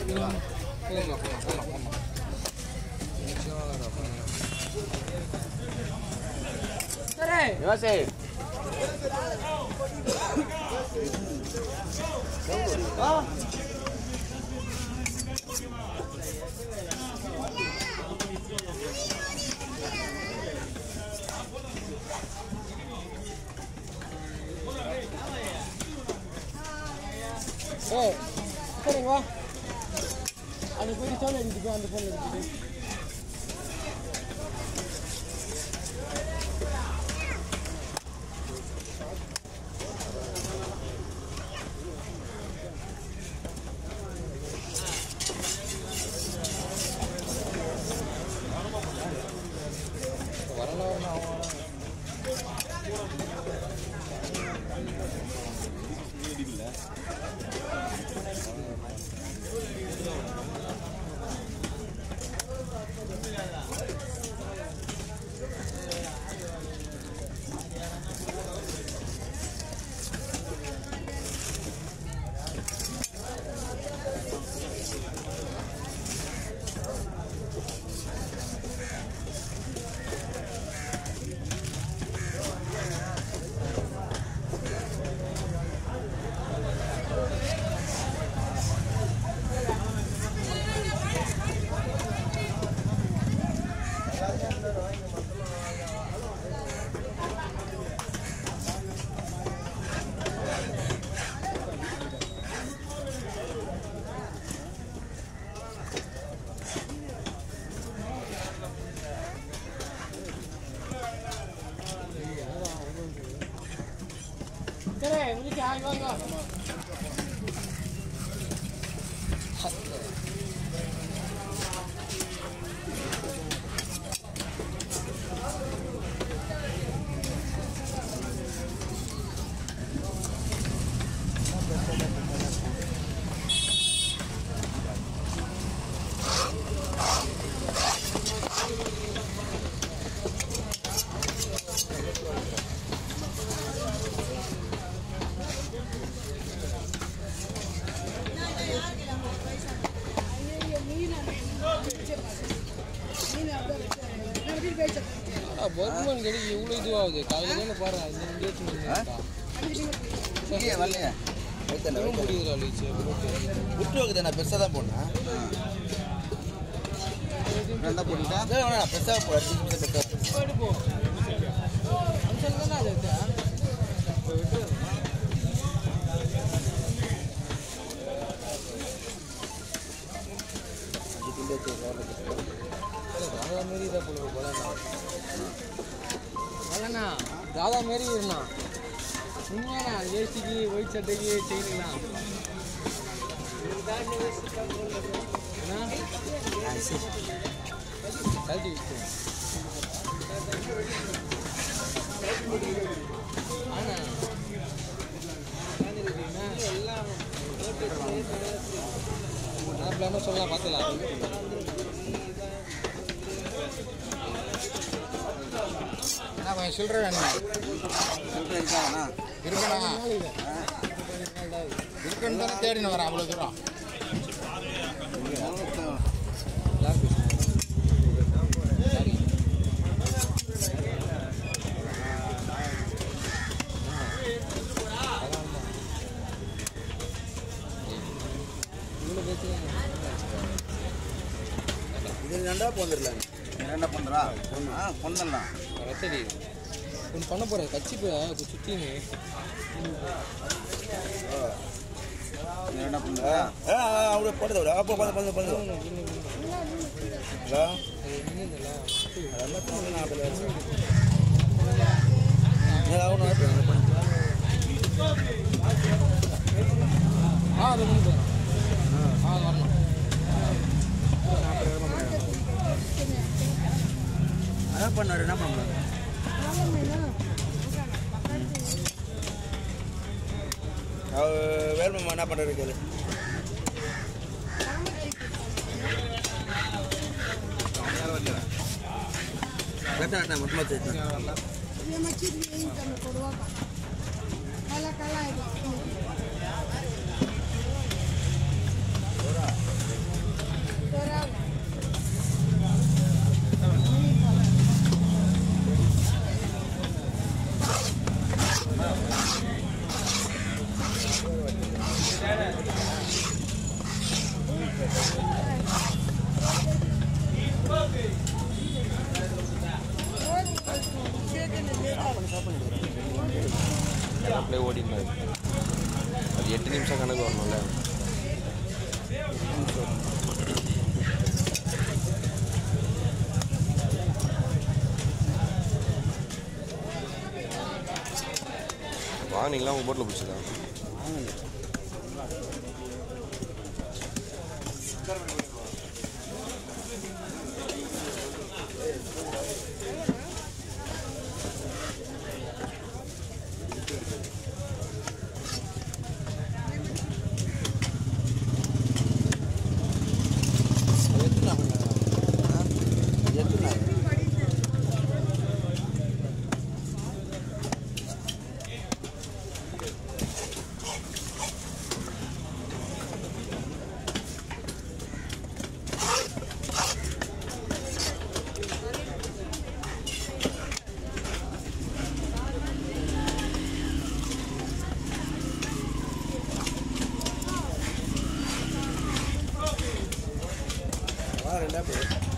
போங்க போங்க போங்க போங்க யோசி ஏய் சரிங்க வா அது போயிட்டு சோழ எடுத்துட்டு அந்த ஃபோன் எடுத்துட்டு வரலாம் வரலாம் அவன் சரி முடிச்சு ஆகி வாங்க பர்மன் கடி இவ்வளோ இதுவாகுது காலையில் தானே பாரு அந்த இங்கே வரலையே வைத்தல வைத்தல முடியுதுடா லீச்சு விட்டு வைக்குது நான் பெருசாக தான் போனேன் ரெண்டா போட்டுட்டா வேணா பெருசாக போ அஞ்சு நிமிஷம் பெருசாக எடுப்போம் அம்சம் தானே அது எடுத்தா தாதா மாரி தான் போல போலண்ணா போலண்ணா தாதா மாரி இருந்தான் உண்மையாண்ணா வேஷ்டிக்கு ஒயிட் சட்டைக்கு செயினுக்கலாம் கழட்டி விட்டு ஆனா நான் சொல்லலாம் பார்த்துலாம் நான் கொஞ்சம் சில்லறை வேணுமா சில்லறை இருக்காங்கண்ணா இருக்கண்ணா இருக்குன்னு தானே தேடின்னு வரேன் அவ்வளோ தூரம் இது ரெண்டா போந்துடலாம் ரெண்டா பண்றா ஆ பொண்ணலாம் ரத்தடி ஒன்று பண்ண போகிறேன் கட்சி போய் சுற்றின்னு ரெண்டா பண்றா ஆ அவ்வளோ போடுது அவ்வளோ அப்போ பண்ணு பண்ணு பண்ணு ஹலோ அதெல்லாம் பண்ணு அதில் ஏதாவது ஆ அது வந்து ஆ அது வரணும் அதான் பண்ணாரு என்ன பண்ணலாம் வேல்மாமா என்ன பண்ணுறது கேளு வெட்டாட்டா மொத்தமாக சேர்த்து Dia macam ni kan kedua kan. Kalah kalah itu. நிமிஷம் கணக்கு வரணும்ல வாங்கினீங்களா உங்கள் போட்டில் பிடிச்சதா ரெண்டா போய்